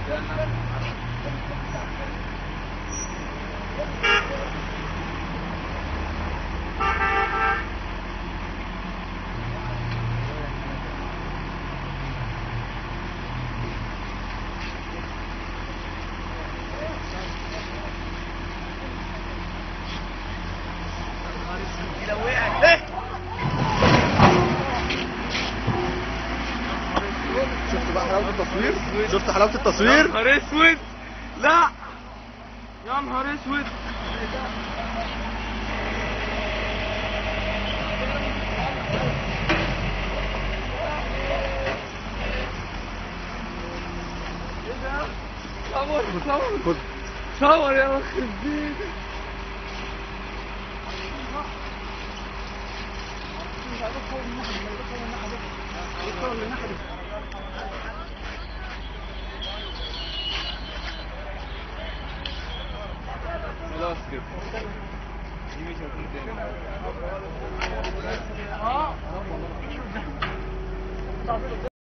لو وقعت ايه شفت بقى حلاوه التصوير شفت حلاوه يا التصوير نهار اسود لا يا نهار اسود ايه ده؟ صور صور خد صور يا يخرب بيتك خلاص كده دي مش هتكون تاني